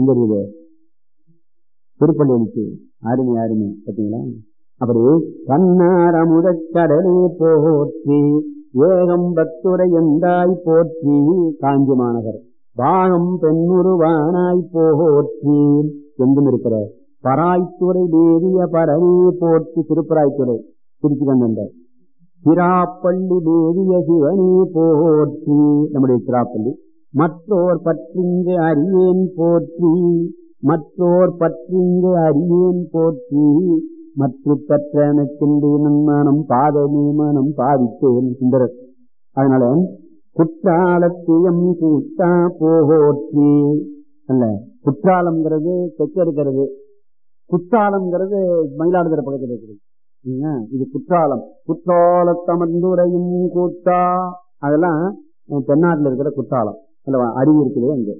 தெரியுது திருப்பள்ளி எழுச்சி அருமை அருமை பார்த்தீங்களா அப்படி கண்ணார் அமுதக் கடலே போற்றி ஏகம் பத்துரை எந்தாய் போற்றி காஞ்சி மாநகர் பாகம் பெண்ணுருவானாய் போற்றி எங்கும் இருக்கிற பராய்த்துறை தேவிய பரவே போற்றி திருப்பராய்த்துறை திருச்சி கண்ட திராப்பள்ளி தேவிய சிவனே போற்றி நம்முடைய திராப்பள்ளி மற்றோர் பற்றிங்கு அறியேன் போற்றி மற்றோர் பற்றிங்கு அறியேன் போற்றி மற்ற பெற்றனக்கின்றேன் மனம் பாதமே மனம் பாவித்தேன் சுந்தரர் அதனால குற்றாலத்தியம் கூட்டா போற்றி அல்ல குற்றாலம்ங்கிறது தெற்க இருக்கிறது குற்றாலம்ங்கிறது மயிலாடுதுறை பக்கத்தில் இருக்கிறது சரிங்களா? இது குற்றாலம் குற்றாலத்தமர்ந்துரையும் கூட்டா அதெல்லாம் அஹ், தென்னாட்டுல இருக்கிற குற்றாலம் அல்லவா அருவி இருக்குது அங்க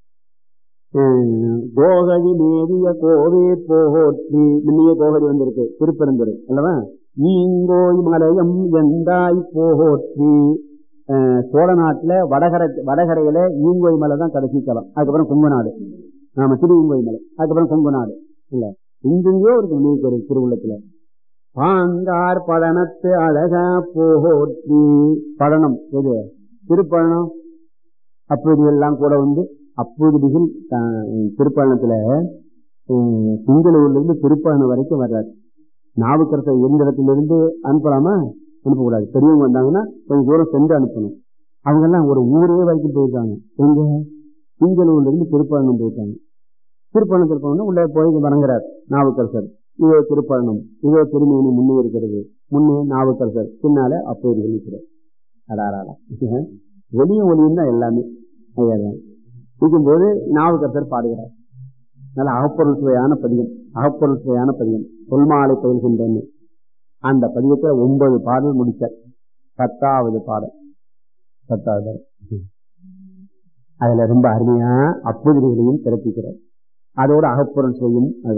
அஹ், கோகழி மேவிய கோவே போற்றி முன்னிய கோகழி வந்திருக்கு திருப்பெருந்துறை அல்லவா ஈங்கோய் மலையம் எந்தாய் போற்றி அஹ், சோழ நாட்டுல வடகரை வடகரையில ஈங்கோய் மலை தான் கடைசி தலம் அதுக்கப்புறம் கொங்குநாடு ஆமா திரு ஈங்கோய் மலை அதுக்கப்புறம் கொங்குநாடு இல்ல இங்கெங்கயோ இருக்கு முன்னிய கோயில் திருவுள்ளத்துல பாங்கார் பழனத்து அழகா போற்றி பழனம் எது திருப்பழனம் அப்படி எல்லாம் கூட வந்து அப்பொழுதுகள் திருப்பழனத்துல அஹ், திங்களூர்ல இருந்து திருப்பழனம் வரைக்கும் வர்றாரு நாவுக்கரசர் எந்த இடத்துல இருந்து அனுப்பலாமா அனுப்பக்கூடாது பெரியவங்க வந்தாங்கன்னா கொஞ்சம் தூரம் சென்று அனுப்பணும் அவங்க எல்லாம் ஒரு ஊரே வரைக்கும் போயிருக்காங்க எங்க திங்களூர்ல இருந்து திருப்பழனம் போயிருக்காங்க திருப்பழனத்தில் போனோம்னா உள்ள போய் வணங்குறார் நாவுக்கரசர் இதோ திருப்பழனம் இதோ திருமேனி முன்னே இருக்கிறது முன்னே நாவுக்கரசர் பின்னால அப்போது இருக்கிறார் அடாராடா வெளியும் ஒளியும் தான் எல்லாமே ஐயாதான் இருக்கும்போது நாவுக்கரசர் பாடுகிறார் நல்ல அகப்பொருள் சுவையான பதிகம் அகப்பொருள் சுவையான பதிகம் தொல்மாலை பயில்கின்றன அந்த பதிகத்தை ஒன்பது பாடல் முடிச்சார் பத்தாவது பாடல் பத்தாவது பாடல். அதுல ரொம்ப அருமையா அப்புதிரிகளையும் பிறப்பிக்கிறார் அதோட அகப்பொருள் சுவையும் அது